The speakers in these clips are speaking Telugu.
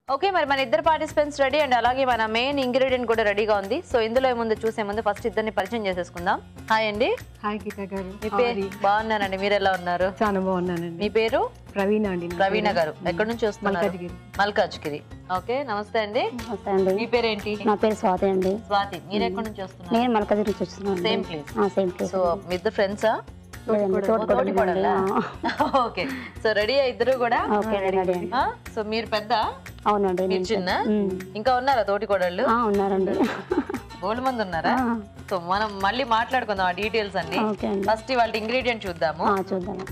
ఓకే మరి మన ఇద్దరు పార్టిసిపెంట్స్ రెడీ అండ్ అలాగే మన మెయిన్ ఇంగ్రీడియంట్ కూడా రెడీగా ఉంది సో ఇందులో ఏముందో చూసే ముందు ఫస్ట్ ఇద్దరిని పరిచయం చేసేసుకుందాం హాయ్ అండి హాయ్ గీత గారు మీ పేరు బాగున్నానండి మీరు ఎలా ఉన్నారు చాలా బాగున్నానండి మీ పేరు ప్రవీణ అండి నా ప్రవీణ పేరు. గారు ఎక్కడి నుంచి వస్తున్నారు మల్కాజ్గిరి. మల్కాజ్గిరి ఓకే నమస్తే అండి నమస్తే అండి మీ పేరేంటి నా పేరు స్వాతి అండి స్వాతి మీరు ఎక్కడి నుంచి వస్తున్నారు నేను మల్కాజ్గిరి నుంచి వస్తున్నాను same place same place so మీ ఇద్దరు ఫ్రెండ్సా లేదండి, తోటకోడలు అండి. ఓకే సో రెడీ ఇద్దరు కూడా ఆ, ఓకే రెడీ అండి సో మీరు పెద్ద అవునండి మీరు నేను చిన్న ఉమ్. ఇంకా ఉన్నారా తోటి కోడళ్ళు ఆ, ఉన్నారండి బోల్డ్ మంది ఉన్నారా ఆ, సో మనం మళ్ళీ మాట్లాడుకుందాం ఆ డీటెయిల్స్ అన్ని ఓకే అండి ఫస్ట్ వాళ్ళ ఇంగ్రీడియంట్ చూద్దాము ఆ, చూద్దాం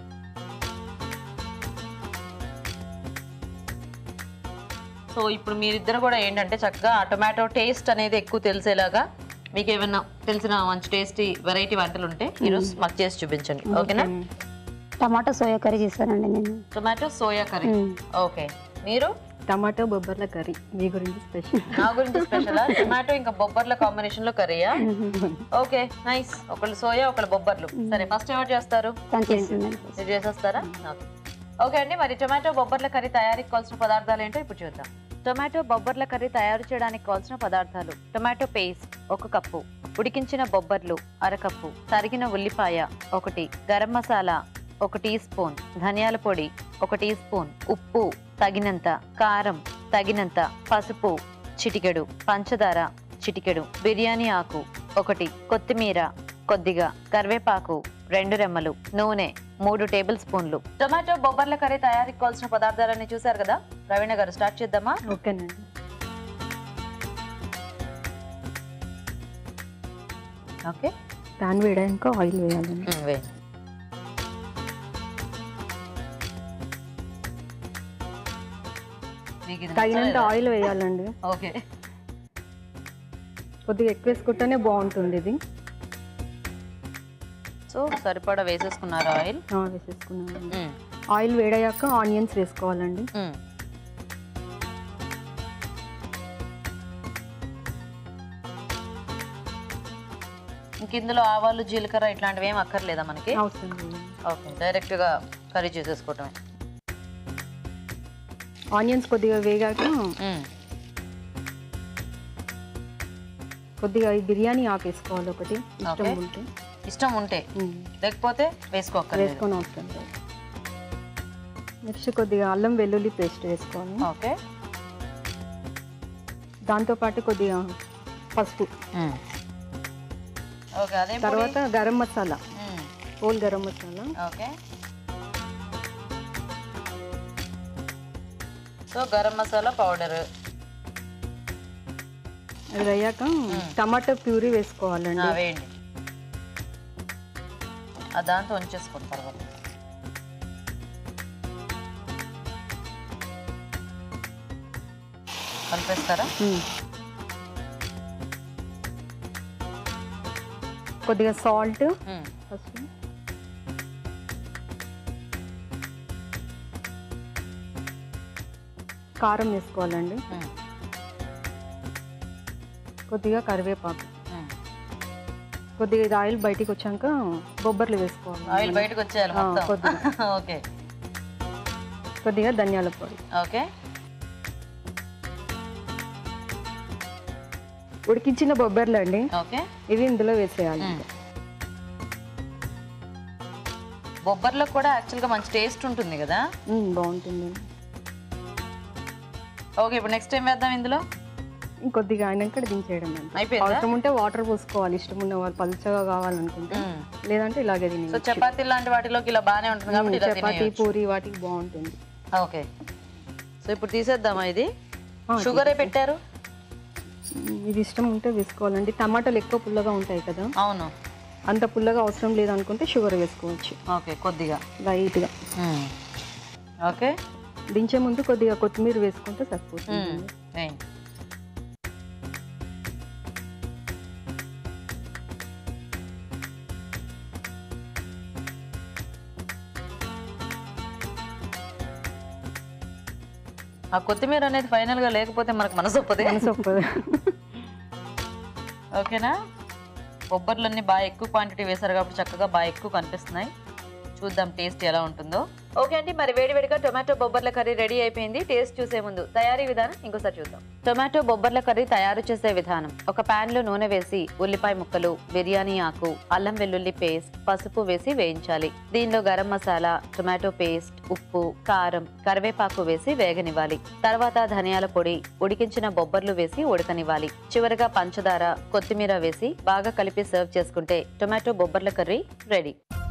సో ఇప్పుడు మీరిద్దరు కూడా ఏంటంటే చక్కగా ఆ టొమాటో టేస్ట్ అనేది ఎక్కువ తెలిసేలాగా మీకు ఏమైనా తెలిసిన మంచి టేస్టీ వెరైటీ వంటలు ఉంటే ఈరోజు మాకు చేసి చూపించండి ఓకేనా టమాటా సోయా కర్రీ చేస్తానండి నేను టొమాటో సోయా కర్రీ ఉమ్. ఓకే మీరు టమాటో బొబ్బర్ల కర్రీ మీ గురించి స్పెషల్ నా గురించి స్పెషల్ టొమాటో ఇంకా బొబ్బర్ల కాంబినేషన్ లో కర్రీయా ఓకే నైస్ ఒకళ్ళు సోయా ఒకళ్ళు బొబ్బర్లు సరే ఫస్ట్ ఎవరు చేస్తారు తను చేస్తుందండి మీరు చేసేస్తారా ఓకే ఓకే అండి మరి టొమాటో బొబ్బర్ల కర్రీ తయారీకి కావాల్సిన పదార్థాలు ఏంటో ఇప్పుడు చూద్దాం టొమాటో బొబ్బర్ల కర్రీ తయారు చేయడానికి కావాల్సిన పదార్థాలు టొమాటో పేస్ట్ ఒక కప్పు ఉడికించిన బొబ్బర్లు అరకప్పు తరిగిన ఉల్లిపాయ ఒకటి గరం మసాలా ఒక టీ స్పూన్ ధనియాల పొడి ఒక టీ స్పూన్ ఉప్పు తగినంత కారం తగినంత పసుపు చిటికెడు పంచదార చిటికెడు బిర్యానీ ఆకు ఒకటి కొత్తిమీర కొద్దిగా కరివేపాకు రెండు రెమ్మలు నూనె మూడు టేబుల్ స్పూన్లు టొమాటో బొబ్బర్ల కర్రీ తయారీకి కావాల్సిన పదార్థాలన్నీ చూసారు కదా ప్రవీణ గారు స్టార్ట్ చేద్దామా ఓకేనండి ఓకే ప్యాన్ వేయడానికి ఆయిల్ వేయాలండి తగినంత ఆయిల్ వేయాలండి ఓకే కొద్దిగా ఎక్కువ వేసుకుంటేనే బాగుంటుంది ఇది సో సరిపడా వేసేసుకున్నారు ఆయిల్ ఆ, వేసేసుకున్నామండి ఆయిల్ వేడయ్యాక ఆనియన్స్ వేసుకోవాలండి ఇంక ఇందులో ఆవాలు జీలకర్ర ఇట్లాంటివి ఏం అక్కర్లేదా మనకి అవసరం లేదు ఓకే డైరెక్ట్ గా కర్రీ చేసేసుకోవటమే ఆనియన్స్ కొద్దిగా వేగాక మ్మ్. కొద్దిగా ఈ బిర్యానీ ఆకు వేసుకోవాలి ఒకటి ఇష్టం ఓకే. ఉంటే ఇష్టం ఉంటే ఉమ్. లేకపోతే వేసుకోక్కర్లేదు వేసుకొని అవసరం లేదు నెక్స్ట్ కొద్దిగా అల్లం వెల్లుల్లి పేస్ట్ వేసుకోవాలి ఓకే దాంతోపాటు కొద్దిగా పసుపు ఓకే అదే తర్వాత garam masala whole garam masala okay so garam masala powder అది అయ్యాక టమాటా ప్యూరీ వేసుకోవాలండి వేయండి ఆ దాంతో ఉంచేసుకోండి తర్వాత కలిపేస్తారా ఉమ్. కొద్దిగా సాల్ట్ మ్మ్. ఫస్ట్ కారం వేసుకోవాలండి మ్మ్. కొద్దిగా కరివేపాకు మ్మ్. కొద్దిగా ఇది ఆయిల్ బయటికి వచ్చాక బొబ్బర్లు వేసుకోవాలి ఆయిల్ బయటకు వచ్చేయాలి ఆ, మొత్తం కొద్దిగా. ఓకే కొద్దిగా ధనియాల పొడి ఓకే ఉడికించిన బొబ్బర్లు అండి ఓకే ఇవి ఇందులో వేసేయాలి మ్మ్. బొబ్బర్లో కూడా యాక్చువల్గా మంచి టేస్ట్ ఉంటుంది కదా మ్మ్, బాగుంటుంది ఓకే ఇప్పుడు నెక్స్ట్ ఏం వేద్దాం ఇందులో ఇంకొద్దిగా అయినాక దించేయడం అంతే అయిపోయిందా అవసరం ఉంటే వాటర్ పోసుకోవాలి ఇష్టం ఉన్న వాళ్ళు పలుచగా కావాలనుకుంటే మ్మ్. లేదంటే ఇలాగే సో తిని చపాతీ లాంటి వాటిలోకి ఇలా బాగానే ఉంటుంది కాబట్టి ఇలా చపాతీ తినేయొచ్చు. పూరి వాటికి బాగుంటుంది ఓకే సో ఇప్పుడు తీసేద్దామా ఇది ఆ, షుగరే పెట్టారు మ్మ్, ఇది ఇష్టం ఉంటే వేసుకోవాలండి టమాటాలు ఎక్కువ పుల్లగా ఉంటాయి కదా అవును అంత పుల్లగా అవసరం లేదనుకుంటే షుగర్ వేసుకోవచ్చు ఓకే కొద్దిగా లైట్గా మ్మ్. ఓకే దించే ముందు కొద్దిగా కొత్తిమీర వేసుకుంటే మ్మ్. సరిపోతుంది వేయండి ఆ కొత్తిమీర అనేది ఫైనల్ గా లేకపోతే మనకు మనసు ఒప్పదే మనసు ఒప్పదు ఓకేనా బొబ్బర్లన్నీ బాగా ఎక్కువ క్వాంటిటీ వేశారు కాబట్టి చక్కగా బాగా ఎక్కువ కనిపిస్తున్నాయి చూద్దాం టేస్ట్ ఎలా ఉంటుందో ఓకే అండి మరి వేడివేడిగా టొమాటో బొబ్బర్ల కర్రీ రెడీ అయిపోయింది టేస్ట్ చూసే ముందు తయారీ విధానం ఇంకోసారి చూద్దాం టొమాటో బొబ్బర్ల కర్రీ తయారు చేసే విధానం ఒక పాన్ లో నూనె వేసి ఉల్లిపాయ ముక్కలు బిర్యానీ ఆకు అల్లం వెల్లుల్లి పేస్ట్ పసుపు వేసి వేయించాలి దీనిలో గరం మసాలా టొమాటో పేస్ట్ ఉప్పు కారం కరివేపాకు వేసి వేగనివ్వాలి తర్వాత ధనియాల పొడి ఉడికించిన బొబ్బర్లు వేసి ఉడకనివ్వాలి చివరగా పంచదార కొత్తిమీర వేసి బాగా కలిపి సర్వ్ చేసుకుంటే టొమాటో బొబ్బర్ల కర్రీ రెడీ